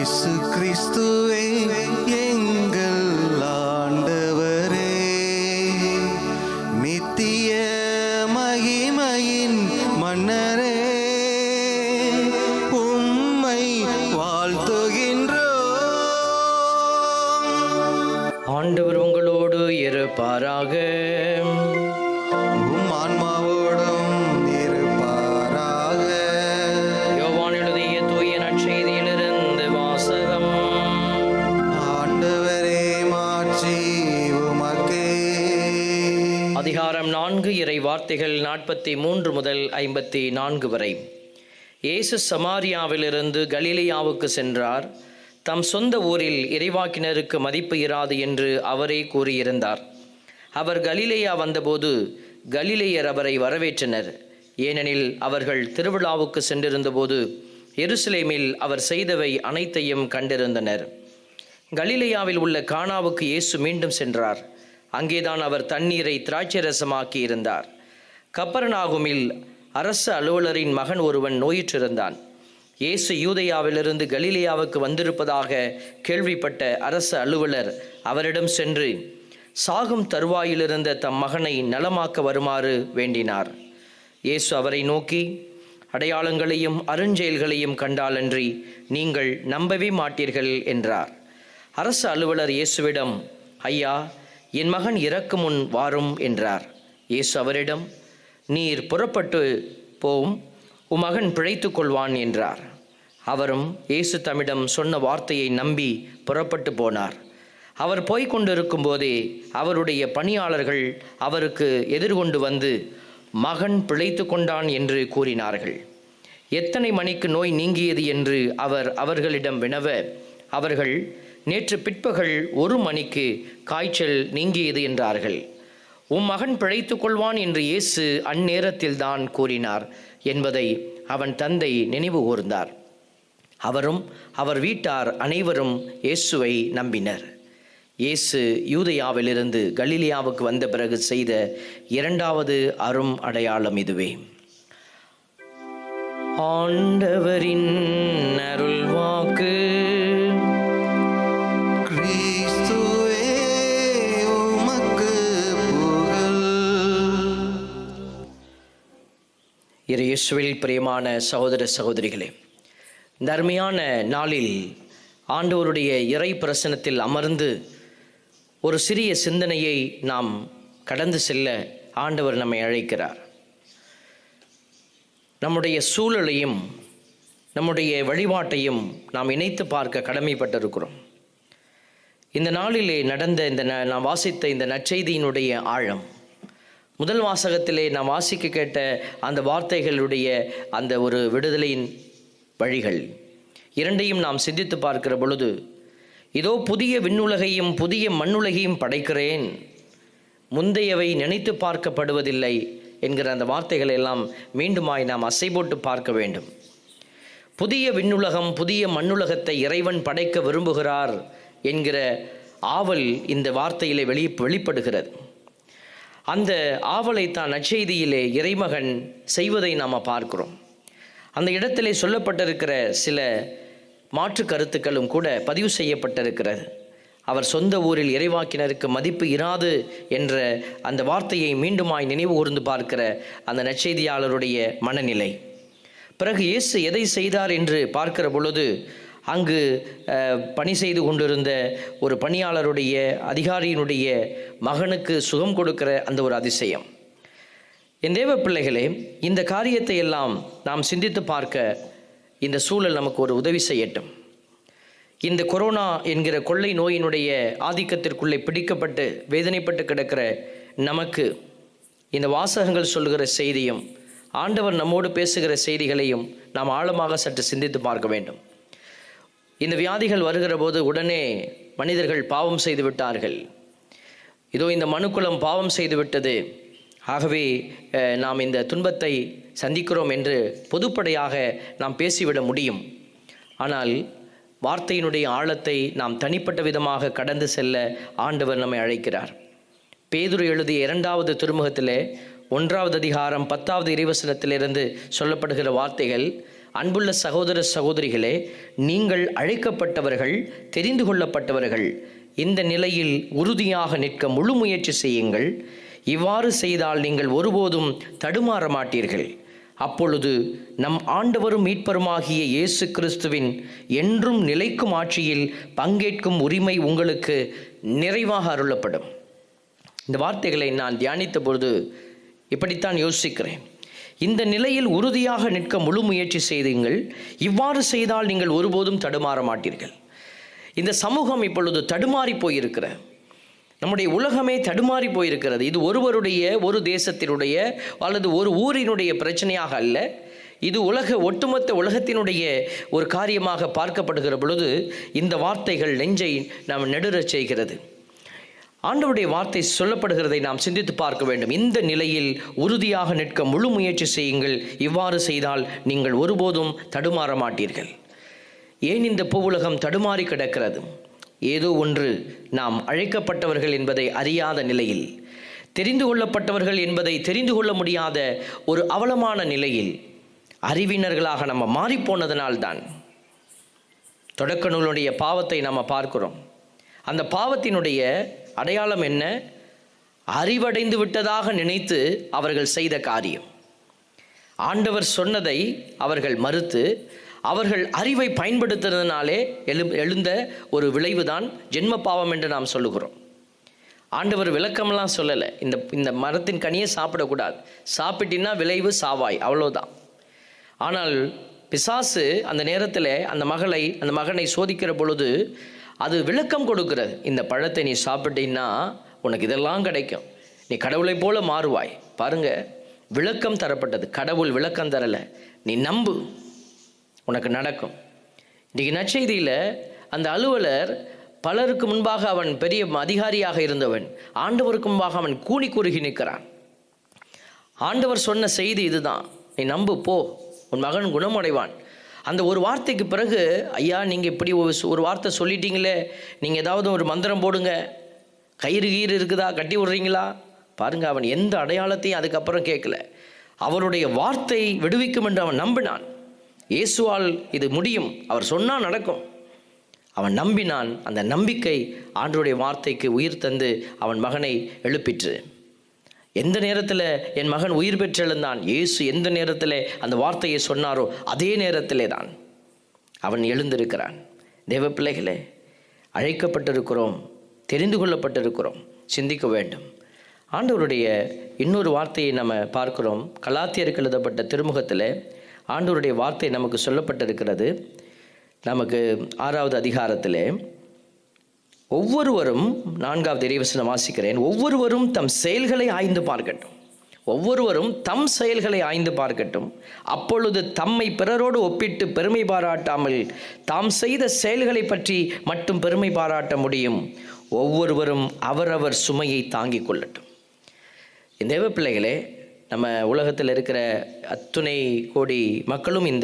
இயேசு கிறிஸ்துவே எங்கள் ஆண்டவரே நித்திய மகிமையின் மன்னரே உம்மை வாழ்த்துகின்றோம் ஆண்டவர் உங்களோடு இருப்பாராக உம் ஆன்மாவோடும் இருப்பாராக யோவான் எழுதிய தூய நற்செய்தியிலிருந்து வாசகம் ஆண்டவரே மாட்சி உமக்கே அதிகாரம் நான்கு இறை வார்த்தைகள் நாற்பத்தி மூன்று முதல் ஐம்பத்தி நான்கு வரை இயேசு சமாரியாவிலிருந்து கலிலியாவுக்கு சென்றார் தம் சொந்த ஊரில் இறைவாக்கினருக்கு மதிப்பு இராது என்று அவரே கூறியிருந்தார் அவர் கலிலேயா வந்தபோது கலிலேயர் அவரை வரவேற்றனர் ஏனெனில் அவர்கள் திருவிழாவுக்கு சென்றிருந்தபோது எருசலேமில் அவர் செய்தவை அனைத்தையும் கண்டிருந்தனர் கலிலேயாவில் உள்ள கானாவுக்கு இயேசு மீண்டும் சென்றார் அங்கேதான் அவர் தண்ணீரை திராட்சை ரசமாக்கி இருந்தார் கப்பரநாகுமில் அரசு அலுவலரின் மகன் ஒருவன் நோயுற்றிருந்தான் இயேசு யூதேயாவிலிருந்து கலிலேயாவுக்கு வந்திருப்பதாக கேள்விப்பட்ட அரசு அலுவலர் அவரிடம் சென்று சாகும் தருவாயிலிருந்த தம் மகனை நலமாக்க வருமாறு வேண்டினார் இயேசு அவரை நோக்கி அடையாளங்களையும் அருஞ்செயல்களையும் கண்டாலன்றி நீங்கள் நம்பவே மாட்டீர்கள் என்றார் அரசு அலுவலர் இயேசுவிடம் ஐயா என் மகன் இறக்கும் முன் வாரும் என்றார் இயேசு அவரிடம் நீர் புறப்பட்டு போம் உம் மகன் பிழைத்துக் கொள்வான் என்றார் அவரும் இயேசு தம்மிடம் சொன்ன வார்த்தையை நம்பி புறப்பட்டு போனார் அவர் போய்க் கொண்டிருக்கும் போதே அவருடைய பணியாளர்கள் அவருக்கு எதிர்கொண்டு வந்து மகன் பிழைத்து கொண்டான் என்று கூறினார்கள் எத்தனை மணிக்கு நோய் நீங்கியது என்று அவர் அவர்களிடம் வினவ அவர்கள் நேற்று பிற்பகல் ஒரு மணிக்கு காய்ச்சல் நீங்கியது என்றார்கள் உம் மகன் பிழைத்துக் கொள்வான் என்று இயேசு அந்நேரத்தில்தான் கூறினார் என்பதை அவன் தந்தை நினைவு கூர்ந்தார் அவரும் அவர் வீட்டார் அனைவரும் இயேசுவை நம்பினர் இயேசு யூதயாவிலிருந்து கலிலியாவுக்கு வந்த பிறகு செய்த இரண்டாவது அரும் அடையாளம் இதுவே ஆண்டவரின் அருள்வாக்கு கிறிஸ்துவே உமக்கு புகழ் இரு இயேசுவில் பிரியமான சகோதர சகோதரிகளே இந்த அருமையான நாளில் ஆண்டவருடைய இறை பிரசனத்தில் அமர்ந்து ஒரு சிறிய சிந்தனையை நாம் கடந்து செல்ல ஆண்டவர் நம்மை அழைக்கிறார் நம்முடைய சூழலையும் நம்முடைய வழிபாட்டையும் நாம் இணைத்து பார்க்க கடமைப்பட்டிருக்கிறோம் இந்த நாளிலே நடந்த இந்த ந- நாம் வாசித்த இந்த நற்செய்தியினுடைய ஆழம் முதல் வாசகத்திலே நாம் வாசிக்க கேட்ட அந்த வார்த்தைகளுடைய அந்த ஒரு விடுதலையின் வழிகள் இரண்டையும் நாம் சிந்தித்து பார்க்கிற பொழுது இதோ புதிய விண்ணுலகையும் புதிய மண்ணுலகையும் படைக்கிறேன் முந்தையவை நினைத்து பார்க்கப்படுவதில்லை என்கிற அந்த வார்த்தைகளை எல்லாம் மீண்டுமாய் நாம் அசை போட்டு பார்க்க வேண்டும் புதிய விண்ணுலகம் புதிய மண்ணுலகத்தை இறைவன் படைக்க விரும்புகிறார் என்கிற ஆவல் இந்த வார்த்தையிலே வெளி வெளிப்படுகிறது அந்த ஆவலை தான் நற்செய்தியிலே இறைமகன் செய்வதை நாம் பார்க்கிறோம் அந்த இடத்திலே சொல்லப்பட்டிருக்கிற சில மாற்று கருத்துக்களும் கூட பதிவு செய்யப்பட்டிருக்கிறது அவர் சொந்த ஊரில் இறைவாக்கினருக்கு மதிப்பு இராது என்ற அந்த வார்த்தையை மீண்டுமாய் நினைவு கூர்ந்து பார்க்கிற அந்த நற்செய்தியாளருடைய மனநிலை பிறகு இயேசு எதை செய்தார் என்று பார்க்கிற பொழுது அங்கு அஹ், பணி செய்து கொண்டிருந்த ஒரு பணியாளருடைய அதிகாரியினுடைய மகனுக்கு சுகம் கொடுக்கிற அந்த ஒரு அதிசயம் என் தேவ பிள்ளைகளே இந்த காரியத்தை எல்லாம் நாம் சிந்தித்து பார்க்க இந்த சூழல் நமக்கு ஒரு உதவி செய்யட்டும் இந்த கொரோனா என்கிற கொள்ளை நோயினுடைய ஆதிக்கத்திற்குள்ளே பிடிக்கப்பட்டு வேதனைப்பட்டு கிடக்கிற நமக்கு இந்த வாசகங்கள் சொல்லுகிற செய்தியும் ஆண்டவர் நம்மோடு பேசுகிற செய்திகளையும் நாம் ஆழமாக சற்று சிந்தித்து பார்க்க வேண்டும் இந்த வியாதிகள் வருகிற போது உடனே மனிதர்கள் பாவம் செய்து விட்டார்கள் இதோ இந்த மனுக்குலம் பாவம் செய்து விட்டது ஆகவே அஹ், நாம் இந்த துன்பத்தை சந்திக்கிறோம் என்று பொதுப்படையாக நாம் பேசிவிட முடியும் ஆனால் வார்த்தையினுடைய ஆழத்தை நாம் தனிப்பட்ட விதமாக கடந்து செல்ல ஆண்டவர் நம்மை அழைக்கிறார் பேதுரு எழுதிய இரண்டாவது திருமுகத்திலே ஒன்றாவது அதிகாரம் பத்தாவது இறைவசனத்திலிருந்து சொல்லப்படுகிற வார்த்தைகள் அன்புள்ள சகோதர சகோதரிகளே நீங்கள் அழைக்கப்பட்டவர்கள் தெரிந்து கொள்ளப்பட்டவர்கள் இந்த நிலையில் உறுதியாக நிற்க முழு முயற்சி செய்யுங்கள் இவ்வாறு செய்தால் நீங்கள் ஒருபோதும் தடுமாற மாட்டீர்கள் அப்பொழுது நம் ஆண்டவரும் மீட்பருமாகிய இயேசு கிறிஸ்துவின் என்றும் நிலைக்கும் ஆட்சியில் பங்கேற்கும் உரிமை உங்களுக்கு நிறைவாக அருளப்படும் இந்த வார்த்தைகளை நான் தியானித்த பொழுது இப்படித்தான் யோசிக்கிறேன் இந்த நிலையில் உறுதியாக நிற்க முழு முயற்சி செய்துங்கள் இவ்வாறு செய்தால் நீங்கள் ஒருபோதும் தடுமாற மாட்டீர்கள் இந்த சமூகம் இப்பொழுது தடுமாறி போயிருக்கிற நம்முடைய உலகமே தடுமாறி போயிருக்கிறது இது ஒருவருடைய ஒரு தேசத்தினுடைய அல்லது ஒரு ஊரினுடைய பிரச்சனையாக அல்ல இது உலக ஒட்டுமொத்த உலகத்தினுடைய ஒரு காரியமாக பார்க்கப்படுகிற பொழுது இந்த வார்த்தைகள் நெஞ்சை நாம் நெடுறச் செய்கிறது ஆண்டவருடைய வார்த்தை சொல்லப்படுகிறதை நாம் சிந்தித்து பார்க்க வேண்டும் இந்த நிலையில் உறுதியாக நிற்க முழு முயற்சி செய்யுங்கள் இவ்வாறு செய்தால் நீங்கள் ஒருபோதும் தடுமாற மாட்டீர்கள் ஏன் இந்த பூவுலகம் தடுமாறி கிடக்கிறது ஏதோ ஒன்று நாம் அழைக்கப்பட்டவர்கள் என்பதை அறியாத நிலையில் தெரிந்து கொள்ளப்பட்டவர்கள் என்பதை தெரிந்து கொள்ள முடியாத ஒரு அவலமான நிலையில் அறிவினர்களாக நம்ம மாறிப்போனதனால்தான் தொடக்க நூலுடைய பாவத்தை நாம் பார்க்கிறோம் அந்த பாவத்தினுடைய அடையாளம் என்ன அறிவடைந்து விட்டதாக நினைத்து அவர்கள் செய்த காரியம் ஆண்டவர் சொன்னதை அவர்கள் மறுத்து அவர்கள் அறிவை பயன்படுத்துறதுனாலே எழு எழுந்த ஒரு விளைவுதான் ஜென்ம பாவம் என்று நாம் சொல்லுகிறோம் ஆண்டவர் விளக்கமெல்லாம் சொல்லலை இந்த இந்த மரத்தின் கனியை சாப்பிடக்கூடாது சாப்பிட்டின்னா விளைவு சாவாய் அவ்வளோதான் ஆனால் பிசாசு அந்த நேரத்தில் அந்த மகளை அந்த மகனை சோதிக்கிற பொழுது அது விளக்கம் கொடுக்கிறது இந்த பழத்தை நீ சாப்பிட்டீன்னா உனக்கு இதெல்லாம் கிடைக்கும் நீ கடவுளைப் போல மாறுவாய் பாருங்க விளக்கம் தரப்பட்டது கடவுள் விளக்கம் தரலை நீ நம்பு உனக்கு நடக்கும் இன்றைக்கி நற்செய்தியில் அந்த அலுவலர் பலருக்கு முன்பாக அவன் பெரிய அதிகாரியாக இருந்தவன் ஆண்டவருக்கு முன்பாக அவன் கூனி குறுகி நிற்கிறான் ஆண்டவர் சொன்ன செய்தி இதுதான் நீ நம்பு போ உன் மகன் குணமடைவான் அந்த ஒரு வார்த்தைக்கு பிறகு ஐயா நீங்கள் இப்படி ஒரு ஒரு வார்த்தை சொல்லிட்டீங்களே நீங்கள் ஏதாவது ஒரு மந்திரம் போடுங்க கயிறு கீறு இருக்குதா கட்டி விடுறீங்களா பாருங்க அவன் எந்த அடையாளத்தையும் அதுக்கப்புறம் கேட்கல அவருடைய வார்த்தை விடுவிக்கும் என்று அவன் நம்பினான் இயேசுவால் இது முடியும் அவர் சொன்னால் நடக்கும் அவன் நம்பினான் அந்த நம்பிக்கை ஆண்டருடைய வார்த்தைக்கு உயிர் தந்து அவன் மகனை எழுப்பிற்று எந்த நேரத்தில் என் மகன் உயிர் பெற்றெழுந்தான் இயேசு எந்த நேரத்தில் அந்த வார்த்தையை சொன்னாரோ அதே நேரத்திலே தான் அவன் எழுந்திருக்கிறான் தேவ பிள்ளைகளே அழைக்கப்பட்டிருக்கிறோம் தெரிந்து கொள்ளப்பட்டிருக்கிறோம் சிந்திக்க வேண்டும் ஆண்டவருடைய இன்னொரு வார்த்தையை நம்ம பார்க்கிறோம் கலாத்தியருக்கு எழுதப்பட்ட திருமுகத்தில் ஆண்டவருடைய வார்த்தை நமக்கு சொல்லப்பட்டிருக்கிறது நமக்கு ஆறாவது அதிகாரத்தில் ஒவ்வொருவரும் நான்காவது இறைவசனம் வாசிக்கிறேன் ஒவ்வொருவரும் தம் செயல்களை ஆய்ந்து பார்க்கட்டும் ஒவ்வொருவரும் தம் செயல்களை ஆய்ந்து பார்க்கட்டும் அப்பொழுது தம்மை பிறரோடு ஒப்பிட்டு பெருமை பாராட்டாமல் தாம் செய்த செயல்களை பற்றி மட்டும் பெருமை பாராட்ட முடியும் ஒவ்வொருவரும் அவரவர் சுமையை தாங்கிக் கொள்ளட்டும் இந்த தேவ பிள்ளைகளே நம்ம உலகத்தில் இருக்கிற அத்துணை கோடி மக்களும் இந்த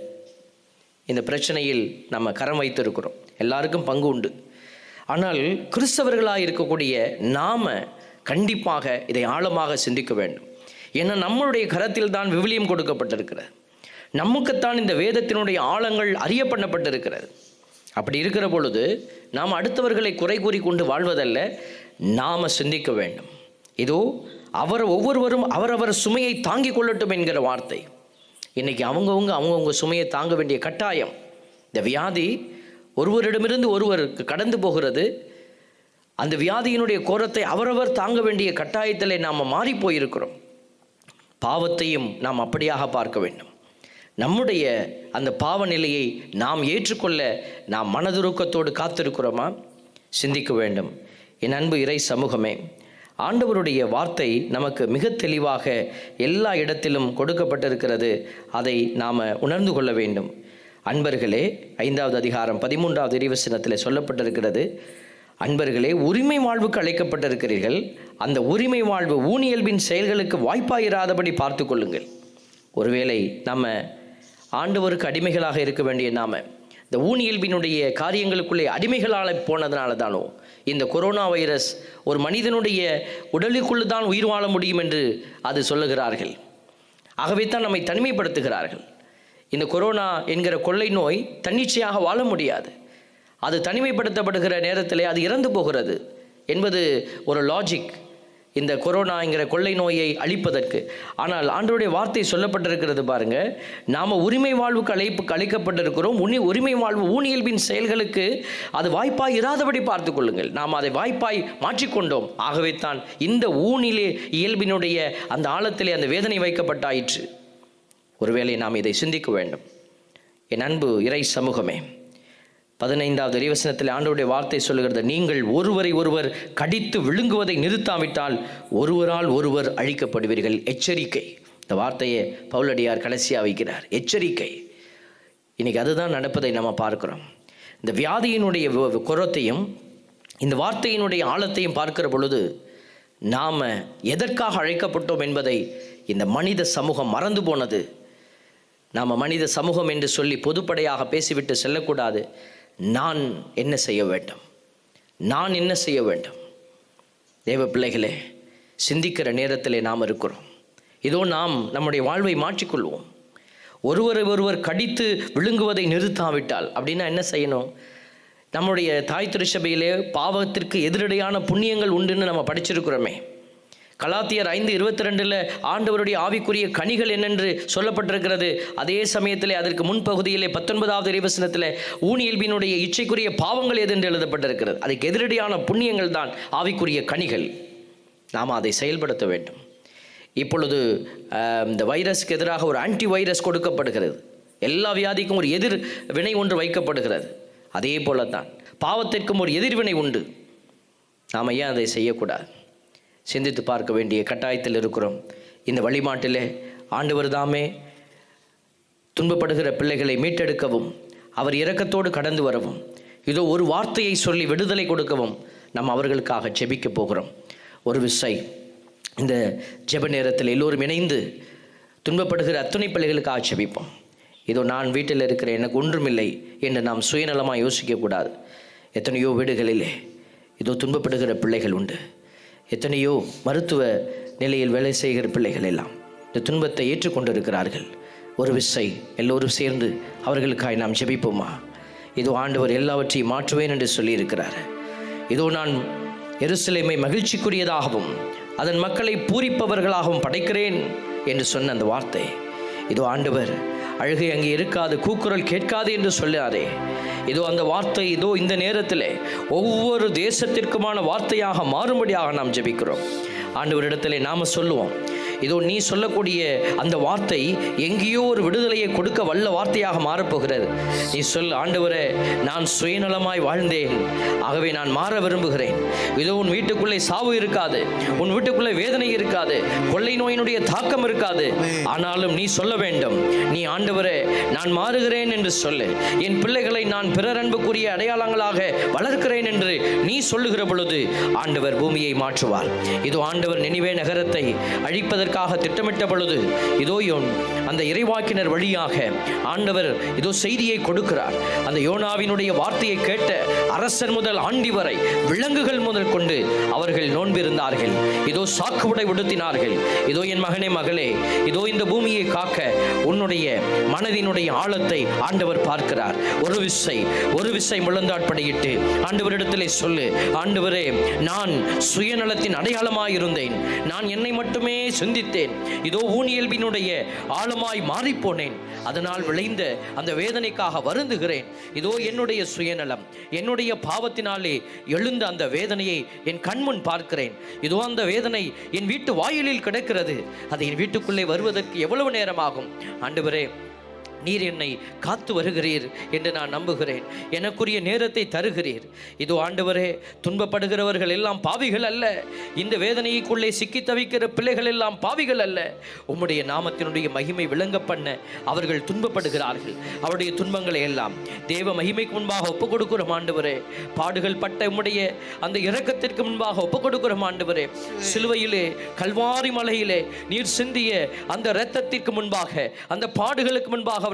இந்த பிரச்சனையில் நம்ம கரம் வைத்திருக்கிறோம் எல்லாருக்கும் பங்கு உண்டு ஆனால் கிறிஸ்தவர்களாக இருக்கக்கூடிய நாம கண்டிப்பாக இதை ஆழமாக சிந்திக்க வேண்டும் ஏன்னா நம்மளுடைய கரத்தில் தான் விவிலியம் கொடுக்கப்பட்டிருக்கிறது நமக்குத்தான் இந்த வேதத்தினுடைய ஆழங்கள் அறியப்படப்பட்டிருக்கிறது அப்படி இருக்கிற பொழுது நாம் அடுத்தவர்களை குறை கூறி கொண்டு வாழ்வதல்ல நாம சிந்திக்க வேண்டும் இதோ அவர் ஒவ்வொருவரும் அவரவர் சுமையை தாங்கிக் கொள்ளட்டும் என்கிற வார்த்தை இன்னைக்கு அவங்கவுங்க அவங்கவுங்க சுமையை தாங்க வேண்டிய கட்டாயம் இந்த வியாதி ஒருவரிடமிருந்து ஒருவருக்கு கடந்து போகிறது அந்த வியாதியினுடைய கோரத்தை அவரவர் தாங்க வேண்டிய கட்டாயத்தில் நாம் மாறி போயிருக்கிறோம் பாவத்தையும் நாம் அப்படியாக பார்க்க வேண்டும் நம்முடைய அந்த பாவ நிலையை நாம் ஏற்றுக்கொள்ள நாம் மனதுருக்கத்தோடு காத்திருக்கிறோமா சிந்திக்க வேண்டும் என் அன்பு இறை சமூகமே ஆண்டவருடைய வார்த்தை நமக்கு மிக தெளிவாக எல்லா இடத்திலும் கொடுக்கப்பட்டிருக்கிறது அதை நாம் உணர்ந்து கொள்ள வேண்டும் அன்பர்களே ஐந்தாவது அதிகாரம் பதிமூன்றாவது இறைவசனத்தில் சொல்லப்பட்டிருக்கிறது அன்பர்களே உரிமை வாழ்வுக்கு அழைக்கப்பட்டிருக்கிறீர்கள் அந்த உரிமை வாழ்வு ஊனியல்பின் செயல்களுக்கு வாய்ப்பாயிராதபடி பார்த்து கொள்ளுங்கள் ஒருவேளை நம்ம ஆண்டவருக்கு அடிமைகளாக இருக்க வேண்டிய நாம இந்த ஊனியல்பினுடைய காரியங்களுக்குள்ளே அடிமைகளால் போனதுனால தானோ இந்த கொரோனா வைரஸ் ஒரு மனிதனுடைய உடலுக்குள்ளே தான் உயிர் வாழ முடியும் என்று அது சொல்லுகிறார்கள் ஆகவே தான் நம்மை தனிமைப்படுத்துகிறார்கள் இந்த கொரோனா என்கிற கொள்ளை நோய் தன்னிச்சையாக வாழ முடியாது அது தனிமைப்படுத்தப்படுகிற நேரத்திலே அது இறந்து போகிறது என்பது ஒரு லாஜிக் இந்த கொரோனாங்கிற கொள்ளை நோயை அழிப்பதற்கு ஆனால் ஆண்டவருடைய வார்த்தை சொல்லப்பட்டிருக்கிறது பாருங்க நாம உரிமை வாழ்வுக்கு அழைப்பு அழைக்கப்பட்டிருக்கிறோம் உனி உரிமை வாழ்வு ஊனியல்பின் செயல்களுக்கு அது வாய்ப்பாய் இராதபடி பார்த்து கொள்ளுங்கள் நாம் அதை வாய்ப்பாய் மாற்றிக்கொண்டோம் ஆகவே தான் இந்த ஊனிலே இயல்பினுடைய அந்த ஆழத்திலே அந்த வேதனை வைக்கப்பட்டாயிற்று ஒருவேளை நாம் இதை சிந்திக்க வேண்டும் என் அன்பு இறை சமூகமே பதினைந்தாவது இறைவசனத்தில் ஆண்டவருடைய வார்த்தை சொல்லுகிறது நீங்கள் ஒருவரை ஒருவர் கடித்து விழுங்குவதை நிறுத்தாவிட்டால் ஒருவரால் ஒருவர் அழிக்கப்படுவீர்கள் எச்சரிக்கை இந்த வார்த்தையை பவுலடியார் கடைசியாக வைக்கிறார் எச்சரிக்கை இன்னைக்கு அதுதான் நடப்பதை நம்ம பார்க்கிறோம் இந்த வியாதியினுடைய வி- குரத்தையும் இந்த வார்த்தையினுடைய ஆழத்தையும் பார்க்கிற பொழுது நாம் எதற்காக அழைக்கப்பட்டோம் என்பதை இந்த மனித சமூகம் மறந்து போனது நாம் மனித சமூகம் என்று சொல்லி பொதுப்படையாக பேசிவிட்டு செல்லக்கூடாது நான் என்ன செய்ய வேண்டும் நான் என்ன செய்ய வேண்டும் தேவ பிள்ளைகளே சிந்திக்கிற நேரத்திலே நாம் இருக்கிறோம் இதோ நாம் நம்முடைய வாழ்வை மாற்றிக்கொள்வோம் ஒருவரை ஒருவர் கடித்து விழுங்குவதை நிறுத்தாவிட்டால் அப்படின்னா என்ன செய்யணும் நம்முடைய தாய் திருச்சபையிலே பாவத்திற்கு எதிரடையான புண்ணியங்கள் உண்டுன்னு நம்ம படிச்சிருக்கிறோமே கலாத்தியர் ஐந்து இருபத்தி ரெண்டில் ஆண்டவருடைய ஆவிக்குரிய கனிகள் என்னென்று சொல்லப்பட்டிருக்கிறது அதே சமயத்திலே அதற்கு முன்பகுதியிலே பத்தொன்பதாவது இறைவசனத்தில் ஊனியல்பினுடைய இச்சைக்குரிய பாவங்கள் எது என்று எழுதப்பட்டிருக்கிறது அதுக்கு எதிரடியான புண்ணியங்கள் தான் ஆவிக்குரிய கனிகள் நாம் அதை செயல்படுத்த வேண்டும் இப்பொழுது ஆஹ், இந்த வைரஸ்க்கு எதிராக ஒரு ஆன்டி வைரஸ் கொடுக்கப்படுகிறது எல்லா வியாதிக்கும் ஒரு எதிர் வினை ஒன்று வைக்கப்படுகிறது அதே போல தான் பாவத்திற்கும் ஒரு எதிர்வினை உண்டு நாம் ஏன் அதை செய்யக்கூடாது சிந்தித்து பார்க்க வேண்டிய கட்டாயத்தில் இருக்கிறோம் இந்த வழிமாட்டிலே ஆண்டவர் தாமே துன்பப்படுகிற பிள்ளைகளை மீட்டெடுக்கவும் அவர் இரக்கத்தோடு கடந்து வரவும் இதோ ஒரு வார்த்தையை சொல்லி விடுதலை கொடுக்கவும் நாம் அவர்களுக்காக ஜெபிக்க போகிறோம் ஒரு விசை இந்த ஜெப நேரத்தில் எல்லோரும் இணைந்து துன்பப்படுகிற அத்துணை பிள்ளைகளுக்காக ஜெபிப்போம் இதோ நான் வீட்டில் இருக்கிறேன் எனக்கு ஒன்றுமில்லை என்று நாம் சுயநலமாக யோசிக்கக்கூடாது எத்தனையோ வீடுகளிலே இதோ துன்பப்படுகிற பிள்ளைகள் உண்டு எத்தனையோ மருத்துவ நிலையில் வேலை செய்கிற பிள்ளைகள் எல்லாம் இந்த துன்பத்தை ஏற்றுக்கொண்டிருக்கிறார்கள் ஒரு விசை எல்லோரும் சேர்ந்து அவர்களுக்காய் நாம் ஜெபிப்போமா இதோ ஆண்டவர் எல்லாவற்றையும் மாற்றுவேன் என்று சொல்லியிருக்கிறார் இதோ நான் எருசலேமை மகிழ்ச்சிக்குரியதாகவும் அதன் மக்களை பூரிப்பவர்களாகவும் படைக்கிறேன் என்று சொன்ன அந்த வார்த்தை இதோ ஆண்டவர் அழுகை அங்கே இருக்காது கூக்குரல் கேட்காது என்று சொல்லாரே இதோ அந்த வார்த்தை இதோ இந்த நேரத்தில் ஒவ்வொரு தேசத்திற்குமான வார்த்தையாக மாறும்படியாக நாம் ஜெபிக்கிறோம் ஆண்டவரிடத்திலே நாம சொல்லுவோம் இதோ நீ சொல்லக்கூடிய அந்த வார்த்தை எங்கேயோ ஒரு விடுதலையை கொடுக்க வல்ல வார்த்தையாக மாறப்போகிறது நீ சொல் ஆண்டவரே நான் சுயநலமாய் வாழ்ந்தேன் ஆகவே நான் மாற விரும்புகிறேன் இதோ உன் வீட்டுக்குள்ளே சாவு இருக்காது உன் வீட்டுக்குள்ளே வேதனை இருக்காது கொள்ளை நோயினுடைய தாக்கம் இருக்காது ஆனாலும் நீ சொல்ல வேண்டும் நீ ஆண்டவரே நான் மாறுகிறேன் என்று சொல்லு என் பிள்ளைகளை நான் பிறர் அன்புக்குரிய அடையாளங்களாக வளர்க்கிறேன் என்று நீ சொல்லுகிற பொழுது ஆண்டவர் பூமியை மாற்றுவார் இதோ ஆண்டவர் நினைவே நகரத்தை அழிப்பதற்காக திட்டமிட்ட பொழுது இதோ யோன் அந்த இறைவாக்கினர் வழியாக ஆண்டவர் இதோ செய்தியை கொடுக்கிறார் அந்த யோனாவினுடைய வார்த்தையை கேட்ட அரசர் முதல் ஆண்டி வரை விலங்குகள் முதல் கொண்டு அவர்கள் நோன்பிருந்தார்கள் இதோ சாக்கு உடை உடுத்தினார்கள் இதோ என் மகனே மகளே இதோ இந்த பூமியை காக்க உன்னுடைய மனதினுடைய ஆழத்தை ஆண்டவர் பார்க்கிறார் ஒரு விசை ஒரு விசை முழந்தாட்படையிட்டு ஆண்டவரிடத்திலே சொல்லு ஆண்டவரே நான் சுயநலத்தின் அடையாளமாய் இருந்தேன் நான் என்னை மட்டுமே சிந்தித்தேன் இதோ ஊனியல்பினுடைய ஆழமாய் மாறிப்போனேன் அதனால் விளைந்த அந்த வேதனைக்காக வருந்துகிறேன் இதோ என்னுடைய சுயநலம் என்னுடைய பாவத்தினாலே எழுந்த அந்த வேதனையை என் கண்முன் பார்க்கிறேன் இதோ அந்த வேதனை என் வீட்டு வாயிலில் கிடக்கிறது அது என் வீட்டுக்குள்ளே வருவதற்கு எவ்வளவு நேரமாகும் ஆண்டவரே நீர் என்னை காத்து வருகிறீர் என்று நான் நம்புகிறேன் எனக்குரிய நேரத்தை தருகிறீர் இதோ ஆண்டவரே துன்பப்படுகிறவர்கள் எல்லாம் பாவிகள் அல்ல இந்த வேதனைக்குள்ளே சிக்கி தவிக்கிற பிள்ளைகள் எல்லாம் பாவிகள் அல்ல உம்முடைய நாமத்தினுடைய மகிமை விளங்க பண்ண அவர்கள் துன்பப்படுகிறார்கள் அவருடைய துன்பங்களை எல்லாம் தேவ மகிமைக்கு முன்பாக ஒப்புக் கொடுக்கிறோம் ஆண்டவரே பாடுகள் பட்ட உம்முடைய அந்த இரக்கத்திற்கு முன்பாக ஒப்புக் கொடுக்கிறோம் ஆண்டவரே சிலுவையிலே கல்வாரி மலையிலே நீர் சிந்திய அந்த இரத்தத்திற்கு முன்பாக அந்த பாடுகளுக்கு முன்பாக அவர்கள்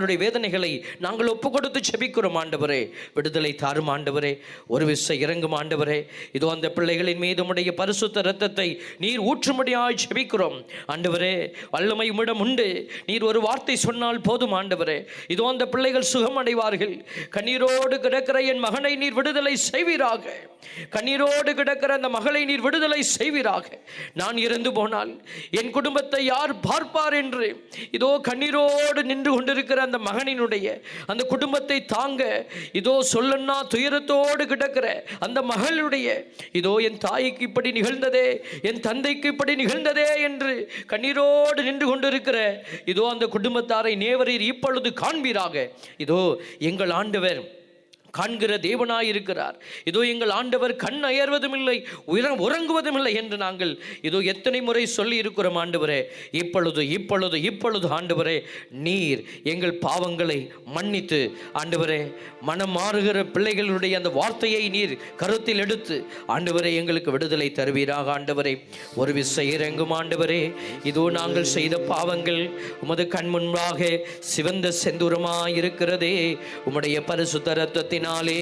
அவருடைய வேதனைகளை நாங்கள் ஒப்பு கொடுத்து செபிக்கிறோம் ஆண்டவரே விடுதலை தாரும் ஆண்டவரே ஒரு விசை இறங்கும் ஆண்டவரே இதோ அந்த பிள்ளைகளின் மீது உம்முடைய பரிசுத்த இரத்தத்தை நீர் ஊற்றும்படியாய் செபிக்கிறோம் ஆண்டவரே வல்லமை உம்மிடம் உண்டு நீர் ஒரு வார்த்தை சொன்னால் போதும் ஆண்டவரே இதோ அந்த பிள்ளைகள் சுகமடைவார்கள் கண்ணீரோடு கிடக்கிற என் மகனை நீர் விடுதலை செய்வீராக கண்ணீரோடு கிடக்கிற அந்த மகளை நீர் விடுதலை செய்வீராக நான் இறந்து போனால் என் குடும்பத்தை யார் பார்ப்பார் என்று இதோ கண்ணீரோடு நின்று கொண்டிருக்கிற அந்த மகனினுடைய அந்த குடும்பத்தை தாங்க இதோ சொல்லன்னா துயரத்தோடு கிடக்கிற அந்த மகளுடைய இதோ என் தாய்க்கு இப்படி நிகழ்ந்ததே என் தந்தைக்கு இப்படி நிகழ்ந்ததே என்று கண்ணீரோடு நின்று கொண்டிருக்கிற இதோ அந்த குடும்பத்தாரை நேவரீர் இப்பொழுது காண்பீராக இதோ எங்கள் ஆண்டவர் காண்கிற தேவனாய் இருக்கிறார் இதோ எங்கள் ஆண்டவர் கண் அயர்வதும் இல்லை உயர உறங்குவதும் இல்லை என்று நாங்கள் இதோ எத்தனை முறை சொல்லி இருக்கிறோம் ஆண்டவரே இப்பொழுது இப்பொழுது இப்பொழுது ஆண்டவரே நீர் எங்கள் பாவங்களை மன்னித்து ஆண்டவரே மனம் மாறுகிற பிள்ளைகளுடைய அந்த வார்த்தையை நீர் கருத்தில் எடுத்து ஆண்டவரே எங்களுக்கு விடுதலை தருவீராக ஆண்டவரே ஒரு விசை இறங்கும் ஆண்டவரே இதோ நாங்கள் செய்த பாவங்கள் உமது கண் முன்பாக சிவந்த செந்தூரமாய் இருக்கிறதே உம்முடைய பரிசுத்த ரத்தத்தினாலே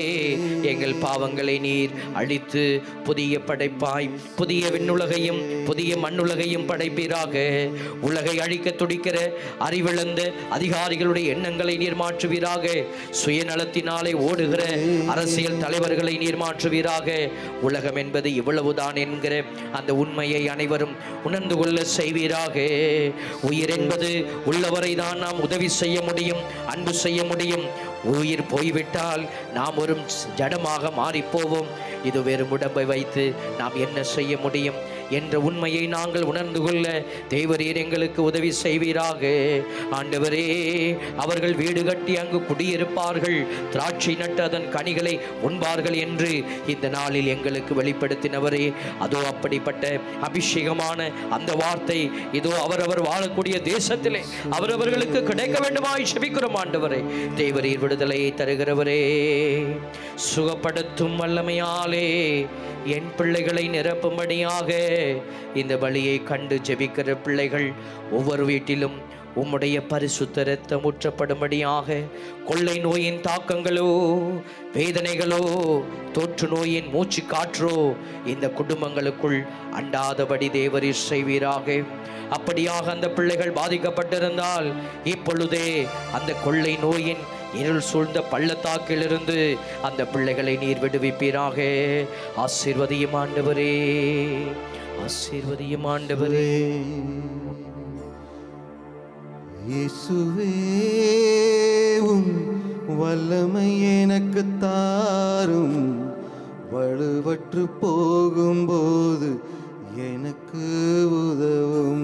எங்கள் பாவங்களை நீர் அழித்து புதிய படைப்பாய் புதிய விண்ணுலகையும் புதிய மண்ணுலகையும் படைப்பீராக உலகை அழிக்க துடிக்கிற அறிவிழந்த அதிகாரிகளுடைய எண்ணங்களை நீர் மாற்றுவீராக சுயநலத்தினாலே ஓடுகிற அரசியல் தலைவர்களை நீர் மாற்றுவீராக உலகம் என்பது இவ்வளவுதான் என்கிற அந்த உண்மையை அனைவரும் உணர்ந்து கொள்ள செய்வீராக உயிர் என்பது உள்ளவரை தான் நாம் உதவி செய்ய முடியும் அன்பு செய்ய முடியும் உயிர் போய்விட்டால் நாம் ஒரு ஜடமாக மாறிப்போவோம் இது வெறும் உடம்பை வைத்து நாம் என்ன செய்ய முடியும் என்ற உண்மையை நாங்கள் உணர்ந்து கொள்ள தேவரீர் எங்களுக்கு உதவி செய்வீராக ஆண்டவரே அவர்கள் வீடு கட்டி அங்கு குடியிருப்பார்கள் திராட்சை நட்டு அதன் கனிகளை உண்பார்கள் என்று இந்த நாளில் எங்களுக்கு வெளிப்படுத்தினவரே அதோ அப்படிப்பட்ட அபிஷேகமான அந்த வார்த்தை இதோ அவரவர் வாழக்கூடிய தேசத்திலே அவரவர்களுக்கு கிடைக்க வேண்டுமாய் செபிக்கிறோம் ஆண்டவரே தேவரீர் விடுதலையை தருகிறவரே சுகப்படுத்தும் வல்லமையாலே என் பிள்ளைகளை நிரப்பும்படியாக இந்த வழியை கண்டு ஜெபிக்கிற பிள்ளைகள் ஒவ்வொரு வீட்டிலும் உம்முடைய பரிசுத்த இரத்தம் ஊற்றப்படும்படியாக கொள்ளை நோயின் தாக்கங்களோ வேதனைகளோ தொற்று நோயின் மூச்சு காற்றோ இந்த குடும்பங்களுக்குள் அண்டாதபடி தேவரீர் செய்வீராக அப்படியாக அந்த பிள்ளைகள் பாதிக்கப்பட்டிருந்தால் இப்பொழுதே அந்த கொள்ளை நோயின் இருள் சூழ்ந்த பள்ளத்தாக்கிலிருந்து அந்த பிள்ளைகளை நீர் விடுவிப்பீராக ஆசீர்வதியும் ஆண்டவரே ஆசீர்வதியும் ஆண்டவரே இயேசுவே உம் வல்லமை எனக்கு தாரும் வலுவற்று போகும்போது எனக்கு உதவும்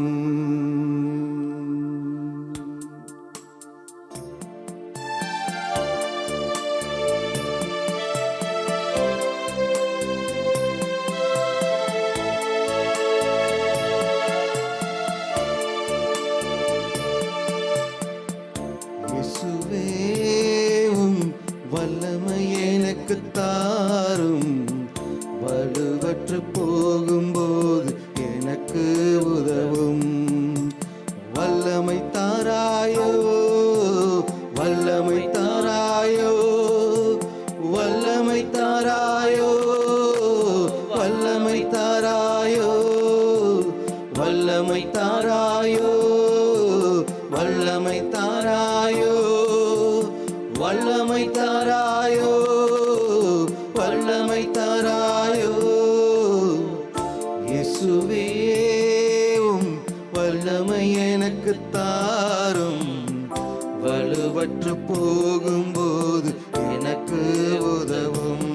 இயேசுவே உம் வல்லமை எனக்கு தாரும் வலுவற்று போகும்போது எனக்கு உதவும் வல்லமை தாராயோ வல்லமை தாராயோ வல்லமை தாராயோ வல்லமை தாராயோ வல்லமை தாராயோ வல்லமை தாராயோ வல்லமை தாராயோ வல்லமை தாராயோ இயேசுவே உம் வல்லமை எனக்கு தாரும் வலுவற்று போகும்போது எனக்கு உதவும்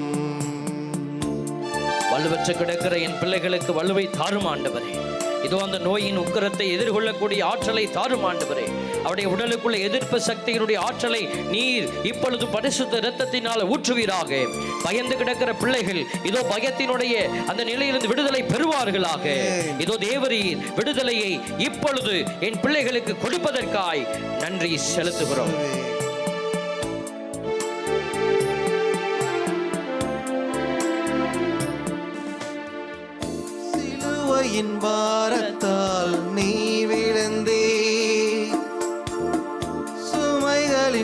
வலுவற்று கிடக்கிற என் பிள்ளைகளுக்கு வலுவை தாரும் ஆண்டவரே இதோ அந்த நோயின் உக்கிரத்தை எதிர்கொள்ளக்கூடிய ஆற்றலை தாரும் ஆண்டவரே அவருடைய உடலுக்குள்ள எதிர்ப்பு சக்தியினுடைய ஆற்றலை நீர் இப்பொழுது பரிசுத்த இரத்தத்தினால் ஊற்றுவீராக பயந்து கிடக்கிற பிள்ளைகள் இதோ பயத்தினுடைய அந்த நிலையிலிருந்து விடுதலை பெறுவார்களாக இதோ தேவரீர் விடுதலையை இப்பொழுது என் பிள்ளைகளுக்கு கொடுப்பதற்காய் நன்றி செலுத்துகிறோம் சிலுவையின் பாரத்தால் நீ விழுந்தே சுமைகளின்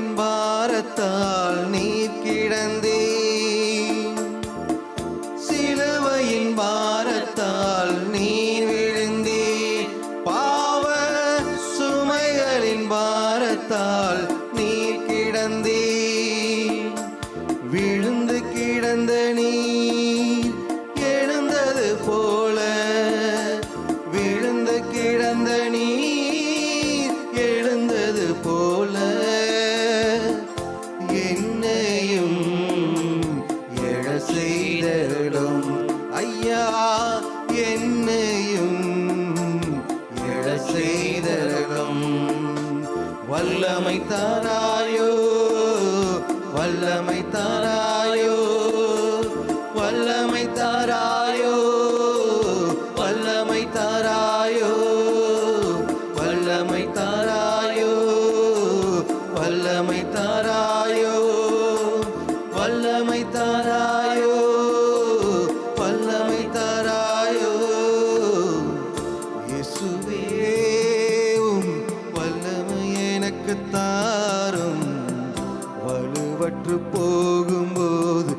தாராயோ வல்லமை தாராயோ வல்லமை தாராயோ வல்லமை தாராயோ வல்லமை தாராயோ வல்லமை தாராயோ வல்லமை தாராயோ வல்லமை தாராயோ இயேசுவே உம் வல்லமை எனக்கு தாரும் வலுவற்று போகும்போது